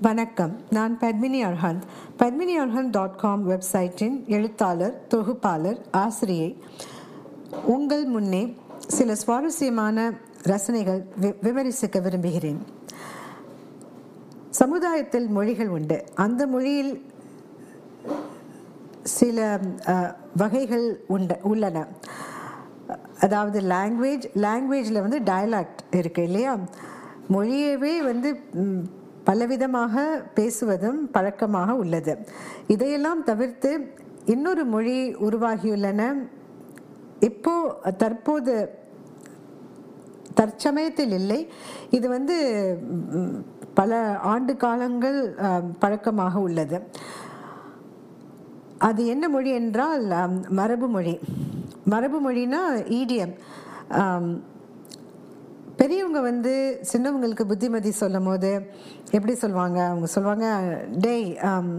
வணக்கம் நான் Padmini Arhanth Padmini Arhanth dot com வெப்சைட்டின் எழுத்தாளர் தொகுப்பாளர் ஆசிரியை உங்கள் முன்னே சில சுவாரஸ்யமான ரசனைகள் வி- விமரிசிக்க விரும்புகிறேன் சமுதாயத்தில் மொழிகள் உண்டு அந்த மொழியில் சில அஹ், வகைகள் உண்டு உள்ளன அதாவது லாங்குவேஜ் லாங்குவேஜில் வந்து டயலாக்ட் இருக்கு இல்லையா மொழியவே வந்து ம், பலவிதமாக பேசுவதும் பழக்கமாக உள்ளது இதையெல்லாம் தவிர்த்து இன்னொரு மொழி உருவாகியுள்ளன இப்போ தற்போது தற்சமயத்தில் இல்லை இது வந்து ம், பல ஆண்டு காலங்கள் அஹ், பழக்கமாக உள்ளது அது என்ன மொழி என்றால் அம், மரபு மொழி மரபு மொழினா ஈடியம் பெரியவங்க வந்து சின்னவங்களுக்கு புத்திமதி சொல்லும் போது எப்படி சொல்லுவாங்க அவங்க சொல்லுவாங்க டேய் ஆம்,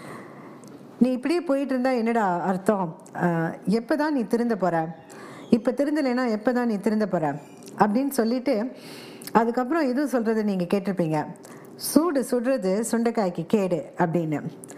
நீ இப்படியே போயிட்டு இருந்தா என்னடா அர்த்தம் எப்போ தான் நீ திருந்த போற இப்போ திருந்தலைன்னா எப்போ தான் நீ திருந்த போற அப்படின்னு சொல்லிட்டு அதுக்கப்புறம் இது சொல்கிறது நீங்கள் கேட்டிருப்பீங்க சூடு சுடுறது சுண்டைக்காய்க்கு கேடு அப்படின்னு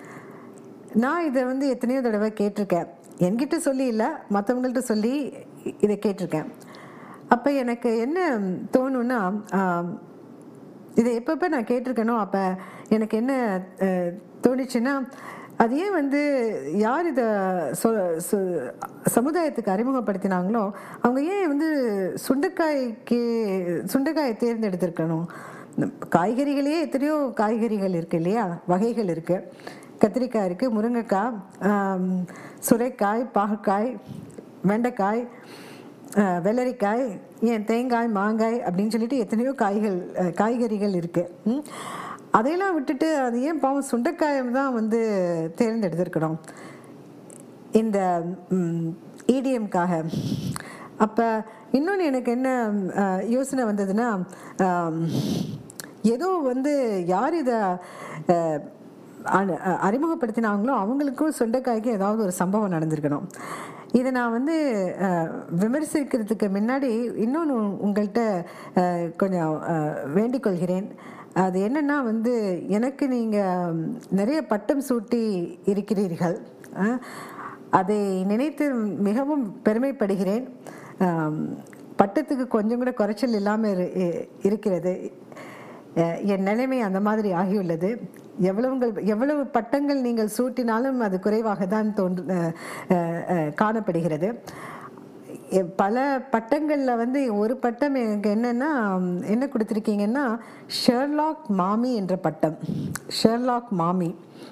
நான் இதை வந்து எத்தனையோ தடவை கேட்டிருக்கேன் என்கிட்ட சொல்லி இல்லை மற்றவங்கள்ட்ட சொல்லி இதை கேட்டிருக்கேன் அப்போ எனக்கு என்ன தோணுன்னா ஆம், இதை எப்பப்போ நான் கேட்டிருக்கேனோ அப்போ எனக்கு என்ன அஹ், தோணுச்சுன்னா அது ஏன் வந்து யார் இதை சொ சொ- சமுதாயத்துக்கு அறிமுகப்படுத்தினாங்களோ அவங்க ஏன் வந்து சுண்டைக்காய்க்கு சுண்டைக்காயை தேர்ந்தெடுத்திருக்கணும் இந்த காய்கறிகளே எத்தனையோ காய்கறிகள் இருக்குது இல்லையா வகைகள் இருக்குது கத்திரிக்காய் இருக்குது முருங்கைக்காய் ஆம், சுரைக்காய் பாகக்காய் வெண்டைக்காய் அஹ், வெள்ளரிக்காய் ஏன் தேங்காய் மாங்காய் அப்படின்னு சொல்லிட்டு எத்தனையோ காய்கள் அஹ், காய்கறிகள் இருக்குது அதையெல்லாம் விட்டுட்டு அது ஏன் பாவம் சுண்டைக்காயை தான் வந்து தேர்ந்தெடுத்திருக்கணும் இந்த இடிஎம்காக அப்போ இன்னொன்று எனக்கு என்ன அஹ், யோசனை வந்ததுன்னா ஆம், ஏதோ வந்து யார் இதை அஹ், அ- அ- அறிமுகப்படுத்தினாங்களோ அவங்களுக்கும் சொண்டைக்காய்க்கும் ஏதாவது ஒரு சம்பவம் நடந்திருக்கணும் இதை நான் வந்து அஹ், விமர்சிக்கிறதுக்கு முன்னாடி இன்னொன்று உங்கள்கிட்ட அஹ், கொஞ்சம் அஹ், வேண்டிக் கொள்கிறேன் அது என்னன்னா வந்து எனக்கு நீங்கள் நிறைய பட்டம் சூட்டி இருக்கிறீர்கள் அஹ், அதை நினைத்து மிகவும் பெருமைப்படுகிறேன் ஆம், பட்டத்துக்கு கொஞ்சம் கூட குறைச்சல் இல்லாமல் இரு இ- இருக்கிறது அஹ் என் நிலைமை அந்த மாதிரி ஆகியுள்ளது எவ்வளவுங்கள் எவ்வளவு பட்டங்கள் நீங்கள் சூட்டினாலும் அது குறைவாக தான் தோன்று அஹ் அஹ் அஹ் காணப்படுகிறது எ- பல பட்டங்களில் வந்து ஒரு பட்டம் எனக்கு என்னன்னா ம், என்ன கொடுத்துருக்கீங்கன்னா ஷெர்லாக் மாமி என்ற பட்டம் ஷெர்லாக் மாமி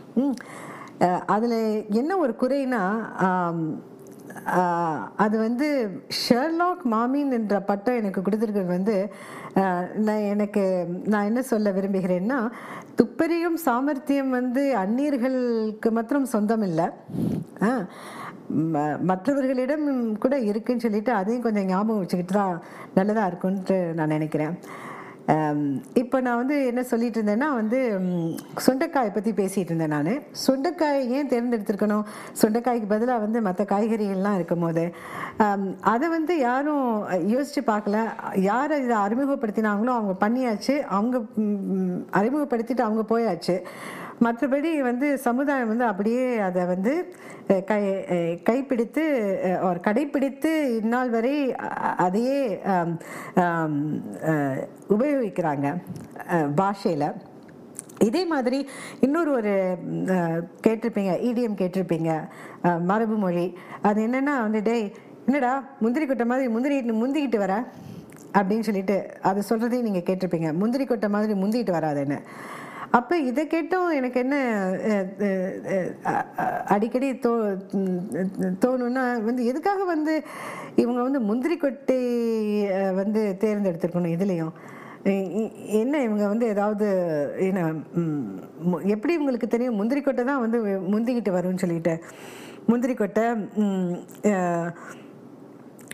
அதில் என்ன ஒரு குறைனா ஆம், ஆஹ் அது வந்து ஷெர்லாக் மாமின் என்ற பட்டம் எனக்கு கொடுத்துருக்கிறது வந்து ஆஹ் நான் எனக்கு நான் என்ன சொல்ல விரும்புகிறேன்னா துப்பறியும் சாமர்த்தியம் வந்து அந்நியர்களுக்கு மாத்திரம் சொந்தம் இல்லை ஆஹ் ம- மற்றவர்களிடம் கூட இருக்குன்னு சொல்லிட்டு அதையும் கொஞ்சம் ஞாபகம் வச்சுக்கிட்டு தான் நல்லதாக இருக்கும்ன்ட்டு நான் நினைக்கிறேன் ஆம், இப்போ நான் வந்து என்ன சொல்லிட்டு இருந்தேன்னா வந்து ம், சுண்டைக்காயை பற்றி பேசிகிட்டு இருந்தேன் நான் சுண்டைக்காயை ஏன் தேர்ந்தெடுத்திருக்கணும் சுண்டைக்காய்க்கு பதிலாக வந்து மற்ற காய்கறிகள்லாம் இருக்கும் போது ஆம், அதை வந்து யாரும் யோசித்து பார்க்கல யார் இதை அறிமுகப்படுத்தினாங்களோ அவங்க பண்ணியாச்சு அவங்க ம், ம், அறிமுகப்படுத்திட்டு அவங்க போயாச்சு மற்றபடி வந்து சமுதாயம் வந்து அப்படியே அதை வந்து அஹ், கை அஹ், கைப்பிடித்து அஹ், ஒரு கடைப்பிடித்து இந்நாள் வரை அ- அதையே ஆம், ஆம், அஹ், உபயோகிக்கிறாங்க பாஷையில் இதே மாதிரி இன்னொரு ஒரு ம், அஹ், கேட்டிருப்பீங்க இடிஎம் கேட்டிருப்பீங்க அஹ், மரபு மொழி அது என்னென்னா வந்து டேய் என்னடா முந்திரி கொட்டை மாதிரி முந்திரி முந்திக்கிட்டு வர அப்படின்னு சொல்லிட்டு அது சொல்கிறதையும் நீங்கள் கேட்டிருப்பீங்க முந்திரி கொட்டை மாதிரி முந்திக்கிட்டு வராதுன்னு அப்போ இதை கேட்டும் எனக்கு என்ன அஹ், அஹ், அஹ், அஹ், அடிக்கடி தோ ம், தோணுன்னா வந்து எதுக்காக வந்து இவங்க வந்து முந்திரி கொட்டை அஹ், வந்து தேர்ந்தெடுத்திருக்கணும் இதுலேயும் இ- இ- என்ன இவங்க வந்து ஏதாவது என்ன ம், மு- எப்படி இவங்களுக்கு தெரியும் முந்திரி கொட்டை தான் வந்து முந்திக்கிட்டு வரும்னு சொல்லிட்டு முந்திரி கொட்டை ம், அஹ்,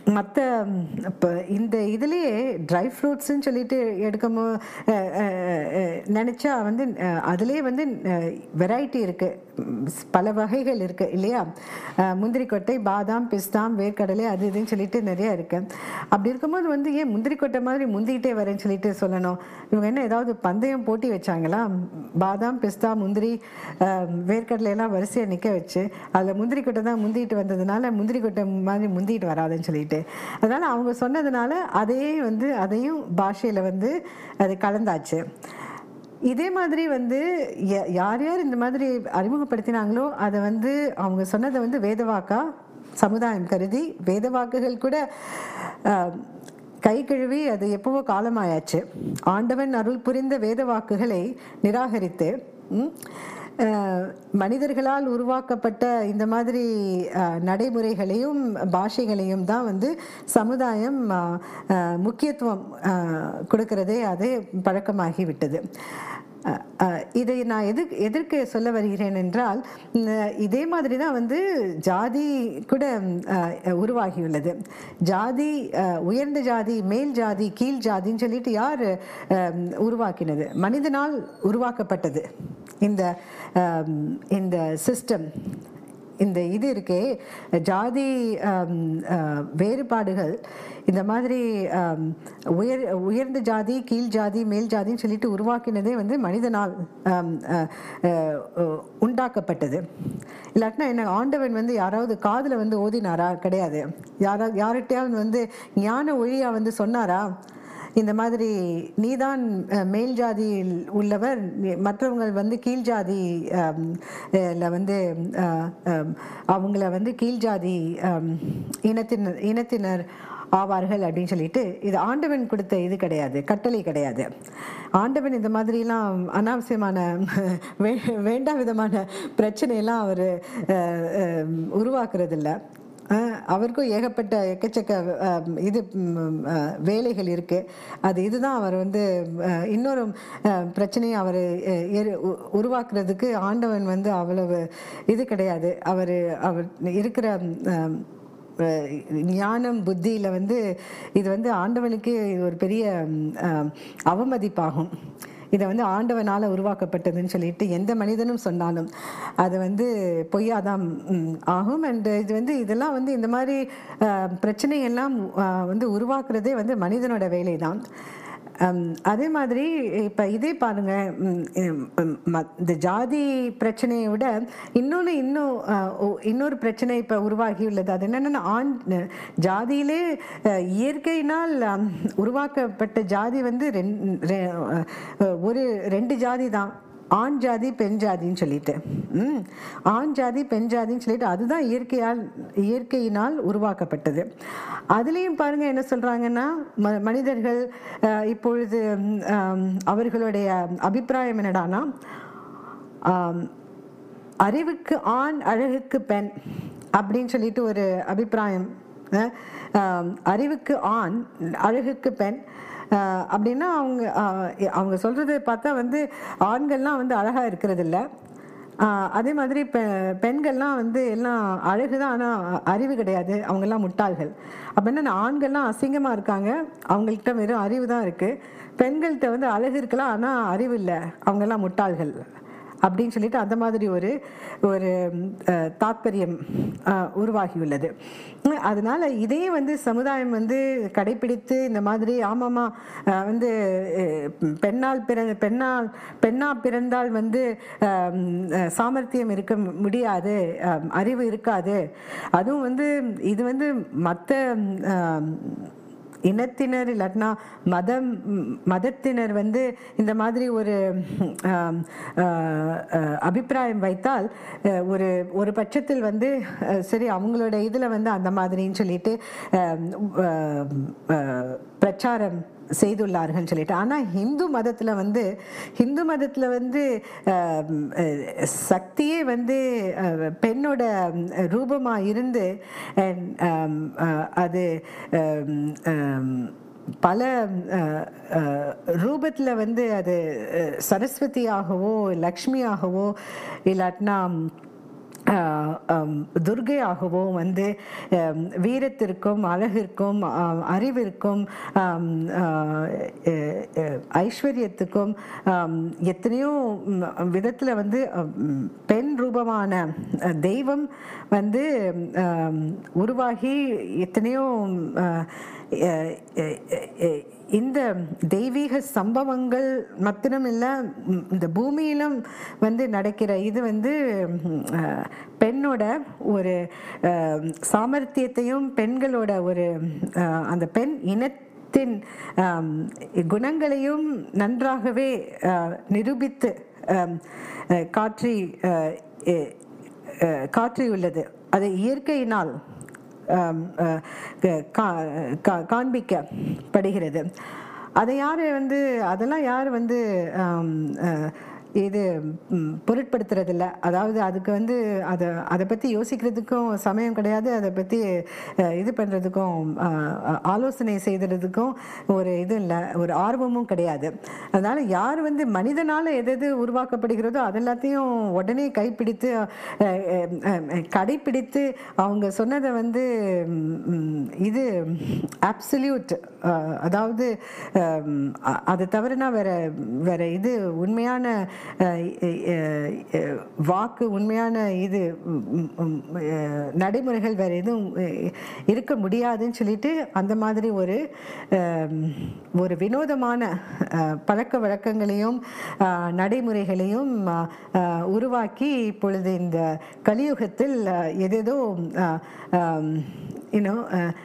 மற்ற இப்போ இந்த இதுலேயே ட்ரை ஃப்ரூட்ஸ்ன்னு சொல்லிட்டு எடுக்கமோ அஹ், அஹ், அஹ், நினைச்சா வந்து அஹ், அதுலேயே வந்து வெரைட்டி இருக்குது பல வகைகள் இருக்குது இல்லையா அஹ், முந்திரி கொட்டை பாதாம் பிஸ்தாம் வேர்க்கடலை அது இதுன்னு சொல்லிட்டு நிறைய இருக்குது அப்படி இருக்கும்போது வந்து ஏன் முந்திரி கொட்டை மாதிரி முந்திக்கிட்டே வரேன்னு சொல்லிட்டு சொல்லணும் இவங்க என்ன ஏதாவது பந்தயம் போட்டி வச்சாங்களா பாதாம் பிஸ்தா முந்திரி அஹ், வேர்க்கடலை எல்லாம் வரிசையாக நிற்க வச்சு அதில் முந்திரி கொட்டை தான் முந்திட்டு வந்ததுனால முந்திரி கொட்டை மாதிரி முந்திட்டு வராதுன்னு சொல்லிட்டு அதனால் அவங்க சொன்னதுனால அதையே வந்து அதையும் பாஷையில் வந்து அது கலந்தாச்சு இதே மாதிரி வந்து ய- யார் யார் இந்த மாதிரி அறிமுகப்படுத்தினாங்களோ அதை வந்து அவங்க சொன்னதை வந்து வேதவாக்கா சமுதாயம் கருதி வேதவாக்குகள் கூட ஆஹ், கை கழுவி அது எப்பவோ காலமாயாச்சு ஆண்டவன் அருள் புரிந்த வேத வாக்குகளை நிராகரித்து ம், அஹ், மனிதர்களால் உருவாக்கப்பட்ட இந்த மாதிரி அஹ், நடைமுறைகளையும் பாஷைகளையும் தான் வந்து சமுதாயம் அஹ், அஹ், முக்கியத்துவம் அஹ், கொடுக்கிறதே அது பழக்கமாகி விட்டது அஹ், அஹ், இதை நான் எது எதற்கு சொல்ல வருகிறேன் என்றால் உம், இதே மாதிரி தான் வந்து ஜாதி கூட அஹ், உருவாகியுள்ளது ஜாதி அஹ், உயர்ந்த ஜாதி மேல் ஜாதி கீழ் ஜாதின்னு சொல்லிட்டு யார் அஹ், உருவாக்கினது மனிதனால் உருவாக்கப்பட்டது இந்த அஹ், இந்த சிஸ்டம் இந்த இது இருக்கே ஜாதி ஆம், ஆ, வேறுபாடுகள் இந்த மாதிரி ஆம், உயர் உயர்ந்த ஜாதி கீழ் ஜாதி மேல் ஜாதின்னு சொல்லிட்டு உருவாக்கினதே வந்து மனிதனால் ஆம், ஆ, ஆ, உண்டாக்கப்பட்டது இல்லாட்டினா என்ன ஆண்டவன் வந்து யாராவது காதில் வந்து ஓதினாரா கிடையாது யாரா யார்கிட்டயாவது வந்து ஞான ஒழியா வந்து சொன்னாரா இந்த மாதிரி நீதான் அஹ், மேல் ஜாதியில் உள்ளவர் நீ- மற்றவங்க வந்து கீழ் ஜாதி ஆம், அஹ், ல வந்து அஹ், ஆம், அவங்கள வந்து கீழ் ஜாதி ஆம், இனத்தினர் இனத்தினர் ஆவார்கள் அப்படின்னு சொல்லிட்டு இது ஆண்டவன் கொடுத்த இது கிடையாது கட்டளை கிடையாது ஆண்டவன் இந்த மாதிரிலாம் அனாவசியமான வே வேண்டா விதமான பிரச்சனையெல்லாம் அவர் உருவாக்குறதில்ல அஹ் அவருக்கும் ஏகப்பட்ட எக்கச்சக்க அஹ், இது ம், அஹ், வேலைகள் இருக்குது அது இதுதான் அவர் வந்து அஹ், இன்னொரு அஹ், பிரச்சனையை அவர் உருவாக்குறதுக்கு ஆண்டவன் வந்து அவ்வளவு இது கிடையாது அவர் அவர் இருக்கிற அஹ், அஹ், ஞானம் புத்தியில் வந்து இது வந்து ஆண்டவனுக்கு இது ஒரு பெரிய ம், அஹ், அவமதிப்பாகும் இதை வந்து ஆண்டவனால் உருவாக்கப்பட்டதுன்னு சொல்லிட்டு எந்த மனிதனும் சொன்னாலும் அது வந்து பொய்யாதான் ம், ஆகும் அண்ட் இது வந்து இதெல்லாம் வந்து இந்த மாதிரி அஹ், பிரச்சனையெல்லாம் அஹ், வந்து உருவாக்குறதே வந்து மனிதனோட வேலை தான் அதே மாதிரி இப்போ இதே பாருங்க ம், ம், ம், ம- இந்த ஜாதி பிரச்சனையை விட இன்னொன்று இன்னும் அஹ், ஒ- இன்னொரு பிரச்சனை இப்போ உருவாகி உள்ளது அது என்னென்னா ஆண் ஜாதியிலே அஹ், இயற்கையினால் அம், உருவாக்கப்பட்ட ஜாதி வந்து ரெண் ரெ- அஹ், ஒரு ரெண்டு ஜாதி தான் ஆண் ஜாதி பெண் ஜாதின்னு சொல்லிட்டு ம் ஆண் ஜாதி பெண் ஜாதின்னு சொல்லிட்டு அதுதான் இயற்கையால் இயற்கையினால் உருவாக்கப்பட்டது அதுலேயும் பாருங்க என்ன சொல்றாங்கன்னா ம மனிதர்கள் அஹ், இப்பொழுது ம், ஆம், அவர்களுடைய அபிப்பிராயம் என்னடானா ஆம், அறிவுக்கு ஆண் அழகுக்கு பெண் அப்படின்னு சொல்லிட்டு ஒரு அபிப்பிராயம் அஹ், ஆம், அறிவுக்கு ஆண் அழகுக்கு பெண் அஹ், அப்படின்னா அவங்க அஹ், அவங்க சொல்றதை பார்த்தா வந்து ஆண்கள்லாம் வந்து அழகா இருக்கிறது இல்ல ஆஹ், அதே மாதிரி பெ பெண்கள்லாம் வந்து எல்லாம் அழகு தான் ஆனால் அறிவு கிடையாது அவங்கெல்லாம் முட்டாள்கள் அப்போ என்ன ஆண்கள்லாம் அசிங்கமாக இருக்காங்க அவங்கள்ட்ட வெறும் அறிவு தான் இருக்குது பெண்கள்கிட்ட வந்து அழகு இருக்கலாம் ஆனால் அறிவு இல்லை அவங்கெல்லாம் முட்டாள்கள் அப்படின்னு சொல்லிட்டு அந்த மாதிரி ஒரு ஒரு அஹ், தாத்பரியம் அஹ், உருவாகியுள்ளது உம், அதனால இதே வந்து சமுதாயம் வந்து கடைபிடித்து இந்த மாதிரி ஆமாமா அஹ், வந்து அஹ், பெண்ணால் பிற பெண்ணால் பெண்ணா பிறந்தால் வந்து அஹ், அஹ், சாமர்த்தியம் இருக்க முடியாது அஹ், அறிவு இருக்காது அதுவும் வந்து இது வந்து மற்ற இனத்தினர் இல்லாட்டினா மதம் ம், மதத்தினர் வந்து இந்த மாதிரி ஒரு ஆம், ஆ, ஆ, அபிப்பிராயம் வைத்தால் அ, ஒரு ஒரு பட்சத்தில் வந்து அ, சரி அவங்களோட இதில் வந்து அந்த மாதிரின்னு சொல்லிட்டு ஆம், ஆ, ஆ, பிரச்சாரம் செய்துள்ளார்கள் சொல்லிட்டு ஆனால் ஹிந்து மதத்தில் வந்து ஹிந்து மதத்தில் வந்து ஆம், அஹ், சக்தியே வந்து அஹ், பெண்ணோட ரூபமாக இருந்து and, ஆம், அஹ், அது ஆம், ஆம், பல ரூபத்தில் வந்து அது அஹ், சரஸ்வதியாகவோ லக்ஷ்மியாகவோ இல்லாட்டினா ஆஹ் ஆம், துர்க்கையாகவோ வந்து ஆம், வீரத்திற்கும் அழகிற்கும் ஆம், அறிவிற்கும் ஆம், ஆஹ், எ- எ- ஐஸ்வர்யத்துக்கும் ஆம், எத்தனையோ விதத்தில் வந்து ஆம், பெண் ரூபமான அஹ், தெய்வம் வந்து ஆம், உருவாகி எத்தனையோ ஆஹ், எ- எ- எ- இந்த தெய்வீக சம்பவங்கள் மாத்திரமில்ல ம், இந்த பூமியிலும் வந்து நடக்கிற இது வந்து ம், அஹ், பெண்ணோட ஒரு அஹ், சாமர்த்தியத்தையும் பெண்களோட ஒரு அஹ், அந்த பெண் இனத்தின் ஆம், குணங்களையும் நன்றாகவே அஹ், நிரூபித்து ஆம், அஹ், காற்றி அஹ், எ- அஹ், காற்றியுள்ளது அது இயற்கையினால் ஆம், அஹ், க- கா- கா- காண்பிக்கப்படுகிறது அதை யார் வந்து அதெல்லாம் யார் வந்து ஆம், அஹ், இது ம், பொருட்படுத்துறதில்ல அதாவது அதுக்கு வந்து அதை அதை பற்றி யோசிக்கிறதுக்கும் சமயம் கிடையாது அதை பற்றி அஹ், இது பண்ணுறதுக்கும் ஆலோசனை செய்கிறதுக்கும் ஒரு இது இல்லை ஒரு ஆர்வமும் கிடையாது அதனால் யார் வந்து மனிதனால் எது எது உருவாக்கப்படுகிறதோ அதெல்லாத்தையும் உடனே கைப்பிடித்து அஹ், அஹ், அஹ், கடைப்பிடித்து அவங்க சொன்னதை வந்து ம், ம், இது அப்சல்யூட் அதாவது அஹ், அ- அதை தவிரனா வேற வேற இது உண்மையான அஹ், அஹ், அஹ், வாக்கு உண்மையான இது ம், ம், ம், அஹ், நடைமுறைகள் வேற எதுவும் அஹ், இருக்க முடியாதுன்னு சொல்லிட்டு அந்த மாதிரி ஒரு அஹ், ஒரு வினோதமான அஹ், பழக்க வழக்கங்களையும் அஹ், நடைமுறைகளையும் அஹ், அஹ், உருவாக்கி இப்பொழுது இந்த கலியுகத்தில் அஹ், எதேதோ இன்னும்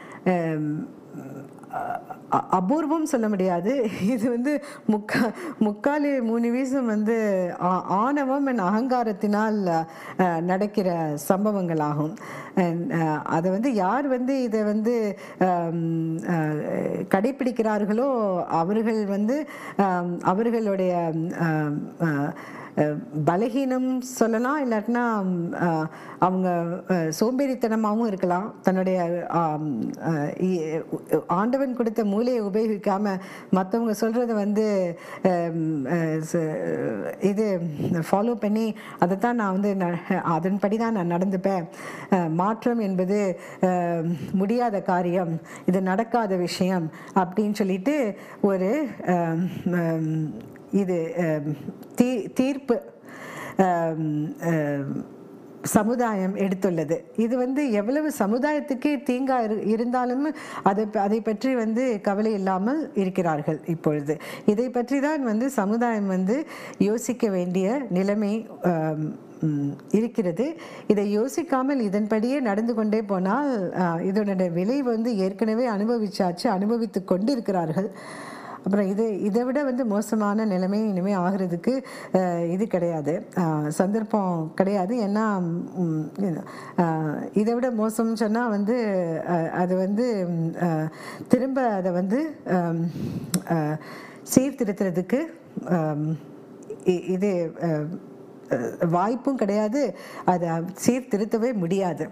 அ- அபூர்வம் சொல்ல முடியாது இது வந்து முக்கா முக்காலி மூணு வீசம் வந்து ஆ- ஆணவம் and அகங்காரத்தினால் அஹ், நடக்கிற சம்பவங்களாகும் And, அஹ், அதை வந்து யார் வந்து இதை வந்து ஆம், அஹ், கடைப்பிடிக்கிறார்களோ அவர்கள் வந்து ஆம், அவர்களுடைய ஆம், அஹ், அஹ், பலகீனம் சொல்லலாம் இல்லாட்டினா அஹ், அவங்க அஹ், சோம்பேறித்தனமாகவும் இருக்கலாம் தன்னுடைய ஆம், அஹ், இ- ஆண்டவன் கொடுத்த மூளையை உபயோகிக்காம மற்றவங்க சொல்கிறத வந்து ஹம், அஹ், ச- இது ஃபாலோ பண்ணி அதை தான் நான் வந்து ந- அதன்படி தான் நான் நடந்துப்பேன் அஹ், மாற்றம் என்பது அஹ், முடியாத காரியம் இது நடக்காத விஷயம் அப்படின்னு சொல்லிட்டு ஒரு அஹ், ஹம், இது அஹ், தீ தீர்ப்பு அஹ், அஹ், சமுதாயம் எடுத்துள்ளது இது வந்து எவ்வளவு சமுதாயத்துக்கு தீங்கா இரு இருந்தாலும் அதை ப- அதை பற்றி வந்து கவலை இல்லாமல் இருக்கிறார்கள் இப்பொழுது இதை பற்றி தான் வந்து சமுதாயம் வந்து யோசிக்க வேண்டிய நிலைமை ஆம், ம், இருக்கிறது இதை யோசிக்காமல் இதன்படியே நடந்து கொண்டே போனால் ஆ, இதனுடைய விலை வந்து ஏற்கனவே அனுபவிச்சாச்சு அனுபவித்து கொண்டு இருக்கிறார்கள் அப்புறம் இது இதை விட வந்து மோசமான நிலைமை இனிமேல் ஆகிறதுக்கு அஹ், இது கிடையாது அஹ், சந்தர்ப்பம் கிடையாது ஏன்னா ம், இது, அஹ், இதை விட மோசம்னு சொன்னால் வந்து அஹ், அது வந்து ம், அஹ், திரும்ப அதை வந்து அம், அஹ், சீர்திருத்துறதுக்கு அம், இ- இது அஹ், அஹ், வாய்ப்பும் கிடையாது அதை சீர்திருத்தவே முடியாது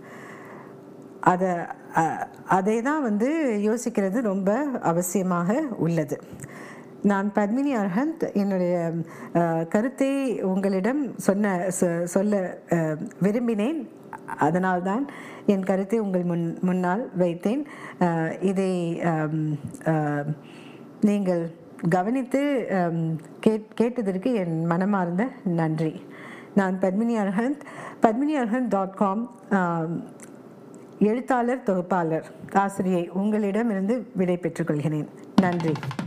அதை அ- அதை தான் வந்து யோசிக்கிறது ரொம்ப அவசியமாக உள்ளது நான் பத்மினி அர்ஹந்த் என்னுடைய அஹ், கருத்தை உங்களிடம் சொன்ன சொ- சொல்ல அஹ், விரும்பினேன் அதனால்தான் என் கருத்தை உங்கள் முன் முன்னால் வைத்தேன் அஹ், இதை அம், அஹ், நீங்கள் கவனித்து அம், கேட் கேட்டதற்கு என் மனமார்ந்த நன்றி நான் பத்மினி அர்ஹந்த் பத்மினி அர்ஹந்த் டாட் காம் எழுத்தாளர் தொகுப்பாளர் ஆசிரியை உங்களிடமிருந்து விடை பெற்றுக்கொள்கிறேன் நன்றி